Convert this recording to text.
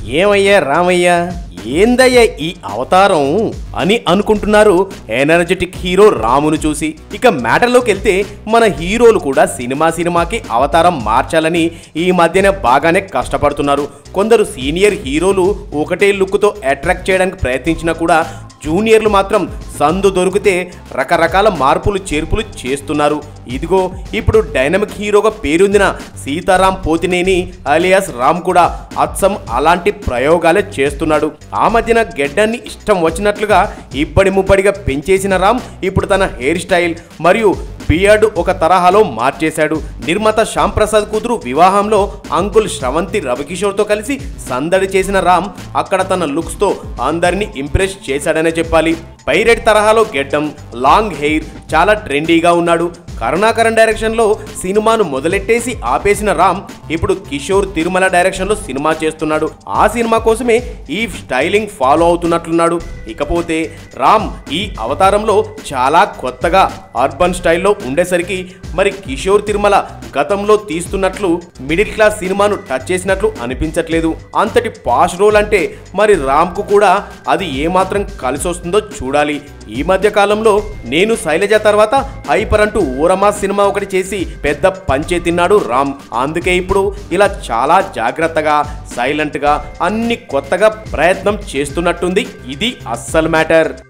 ఏమయ్యా రామయ్య ఏందయ్యా ఈ అవతారం అని అనుకుంటున్నారు ఎనర్జెటిక్ హీరో రామును చూసి ఇక మ్యాటర్లోకి వెళ్తే మన హీరోలు కూడా సినిమా సినిమాకి అవతారం మార్చాలని ఈ మధ్యన బాగానే కష్టపడుతున్నారు కొందరు సీనియర్ హీరోలు ఒకటే లుక్తో అట్రాక్ట్ చేయడానికి ప్రయత్నించినా కూడా జూనియర్లు మాత్రం సందు దొరికితే రకరకాల మార్పులు చేర్పులు చేస్తున్నారు ఇదిగో ఇప్పుడు డైనమిక్ హీరోగా పేరొందిన సీతారాం పోతినేని అలియాస్ రామ్ కూడా అచ్చం అలాంటి ప్రయోగాలే చేస్తున్నాడు ఆ మధ్యన గెడ్డాన్ని ఇష్టం వచ్చినట్లుగా ఇబ్బడి ముబ్బడిగా పెంచేసిన రామ్ ఇప్పుడు తన హెయిర్ స్టైల్ మరియు బియర్డ్ ఒక తరహాలో మార్చేశాడు నిర్మాత శ్యామ్ ప్రసాద్ కూతురు వివాహంలో అంకుల్ శ్రవంతి రవికిషోర్తో కలిసి సందడి చేసిన రామ్ అక్కడ తన లుక్స్తో అందరినీ ఇంప్రెస్ చేశాడనే చెప్పాలి పైరెడ్ తరహాలో గెడ్డం లాంగ్ హెయిర్ చాలా ట్రెండీగా ఉన్నాడు కరుణాకరన్ డైరెక్షన్లో సినిమాను మొదలెట్టేసి ఆపేసిన రామ్ ఇప్పుడు కిషోర్ తిరుమల డైరెక్షన్లో సినిమా చేస్తున్నాడు ఆ సినిమా కోసమే ఈ స్టైలింగ్ ఫాలో అవుతున్నట్లున్నాడు ఇకపోతే రామ్ ఈ అవతారంలో చాలా కొత్తగా అర్బన్ స్టైల్లో ఉండేసరికి మరి కిషోర్ తిరుమల గతంలో తీస్తున్నట్లు మిడిల్ క్లాస్ సినిమాను టచ్ చేసినట్లు అనిపించట్లేదు అంతటి పాష్ రోల్ అంటే మరి రామ్కు కూడా అది ఏమాత్రం కలిసి వస్తుందో చూడాలి ఈ మధ్య కాలంలో నేను శైలజ తర్వాత హైపర్ అంటూ ఊరమా సినిమా ఒకటి చేసి పెద్ద పంచే తిన్నాడు రామ్ అందుకే ఇప్పుడు ఇలా చాలా జాగ్రత్తగా సైలెంట్గా అన్ని కొత్తగా ప్రయత్నం చేస్తున్నట్టుంది ఇది అస్సలు మ్యాటర్